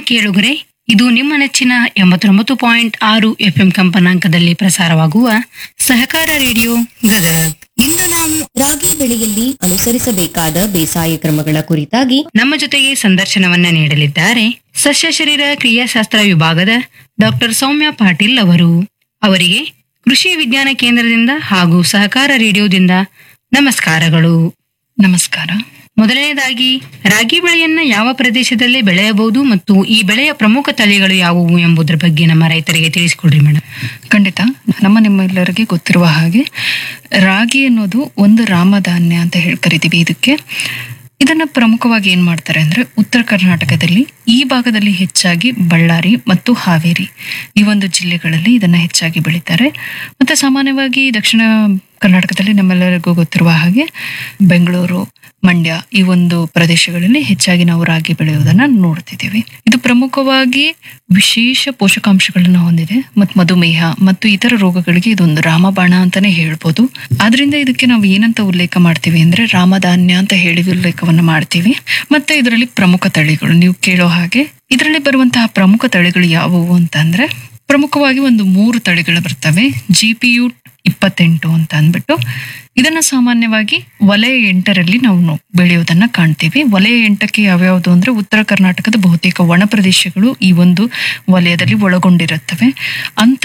ಕೇಳುಗರೆ ಇದು ನಿಮ್ಮ ನೆಚ್ಚಿನ ಎಂಬತ್ತೊಂಬತ್ತು ಪಾಯಿಂಟ್ ಆರು ಎಫ್ಎಂ ಕಂಪನಾಂಕದಲ್ಲಿ ಪ್ರಸಾರವಾಗುವ ಸಹಕಾರ ರೇಡಿಯೋ ಗದಗ ಇಂದು ನಾವು ರಾಗಿ ಬೆಳೆಯಲ್ಲಿ ಅನುಸರಿಸಬೇಕಾದ ಬೇಸಾಯ ಕ್ರಮಗಳ ಕುರಿತಾಗಿ ನಮ್ಮ ಜೊತೆಗೆ ಸಂದರ್ಶನವನ್ನ ನೀಡಲಿದ್ದಾರೆ ಸಸ್ಯ ಶರೀರ ಕ್ರಿಯಾಶಾಸ್ತ್ರ ವಿಭಾಗದ ಡಾಕ್ಟರ್ ಸೌಮ್ಯ ಪಾಟೀಲ್ ಅವರು ಅವರಿಗೆ ಕೃಷಿ ವಿಜ್ಞಾನ ಕೇಂದ್ರದಿಂದ ಹಾಗೂ ಸಹಕಾರ ರೇಡಿಯೋದಿಂದ ನಮಸ್ಕಾರಗಳು ನಮಸ್ಕಾರ ಮೊದಲನೇದಾಗಿ ರಾಗಿ ಬೆಳೆಯನ್ನ ಯಾವ ಪ್ರದೇಶದಲ್ಲಿ ಬೆಳೆಯಬಹುದು ಮತ್ತು ಈ ಬೆಳೆಯ ಪ್ರಮುಖ ತಳಿಗಳು ಯಾವುವು ಎಂಬುದರ ಬಗ್ಗೆ ನಮ್ಮ ರೈತರಿಗೆ ತಿಳಿಸಿಕೊಡ್ರಿ ಮೇಡಮ್ ಖಂಡಿತ ನಮ್ಮ ನಿಮ್ಮೆಲ್ಲರಿಗೆ ಗೊತ್ತಿರುವ ಹಾಗೆ ರಾಗಿ ಅನ್ನೋದು ಒಂದು ರಾಮಧಾನ್ಯ ಅಂತ ಹೇಳಿ ಕರಿತೀವಿ ಇದಕ್ಕೆ ಇದನ್ನ ಪ್ರಮುಖವಾಗಿ ಏನ್ ಮಾಡ್ತಾರೆ ಅಂದ್ರೆ ಉತ್ತರ ಕರ್ನಾಟಕದಲ್ಲಿ ಈ ಭಾಗದಲ್ಲಿ ಹೆಚ್ಚಾಗಿ ಬಳ್ಳಾರಿ ಮತ್ತು ಹಾವೇರಿ ಈ ಒಂದು ಜಿಲ್ಲೆಗಳಲ್ಲಿ ಇದನ್ನ ಹೆಚ್ಚಾಗಿ ಬೆಳೀತಾರೆ ಮತ್ತೆ ಸಾಮಾನ್ಯವಾಗಿ ದಕ್ಷಿಣ ಕರ್ನಾಟಕದಲ್ಲಿ ನಮ್ಮೆಲ್ಲರಿಗೂ ಗೊತ್ತಿರುವ ಹಾಗೆ ಬೆಂಗಳೂರು ಮಂಡ್ಯ ಈ ಒಂದು ಪ್ರದೇಶಗಳಲ್ಲಿ ಹೆಚ್ಚಾಗಿ ನಾವು ರಾಗಿ ಬೆಳೆಯುವುದನ್ನ ನೋಡ್ತಿದ್ದೀವಿ ಇದು ಪ್ರಮುಖವಾಗಿ ವಿಶೇಷ ಪೋಷಕಾಂಶಗಳನ್ನು ಹೊಂದಿದೆ ಮತ್ತು ಮಧುಮೇಹ ಮತ್ತು ಇತರ ರೋಗಗಳಿಗೆ ಇದೊಂದು ರಾಮಬಾಣ ಅಂತಾನೆ ಹೇಳ್ಬೋದು ಆದ್ರಿಂದ ಇದಕ್ಕೆ ನಾವು ಏನಂತ ಉಲ್ಲೇಖ ಮಾಡ್ತೀವಿ ಅಂದ್ರೆ ರಾಮಧಾನ್ಯ ಅಂತ ಹೇಳಿ ಉಲ್ಲೇಖವನ್ನ ಮಾಡ್ತೀವಿ ಮತ್ತೆ ಇದರಲ್ಲಿ ಪ್ರಮುಖ ತಳಿಗಳು ನೀವು ಕೇಳೋ ಹಾಗೆ ಇದರಲ್ಲಿ ಬರುವಂತಹ ಪ್ರಮುಖ ತಳಿಗಳು ಯಾವುವು ಅಂತಂದ್ರೆ ಪ್ರಮುಖವಾಗಿ ಒಂದು ಮೂರು ತಳಿಗಳು ಬರ್ತವೆ ಜಿ ಪಿ ಯು ಇಪ್ಪತ್ತೆಂಟು ಅಂತ ಅಂದ್ಬಿಟ್ಟು ಇದನ್ನ ಸಾಮಾನ್ಯವಾಗಿ ವಲಯ ಎಂಟರಲ್ಲಿ ನಾವು ನೋ- ಬೆಳೆಯೋದನ್ನ ಕಾಣ್ತೀವಿ ವಲಯ ಎಂಟಕ್ಕೆ ಯಾವ್ಯಾವುದು ಅಂದ್ರೆ ಉತ್ತರ ಕರ್ನಾಟಕದ ಬಹುತೇಕ ಒಣ ಪ್ರದೇಶಗಳು ಈ ಒಂದು ವಲಯದಲ್ಲಿ ಒಳಗೊಂಡಿರುತ್ತವೆ ಅಂತ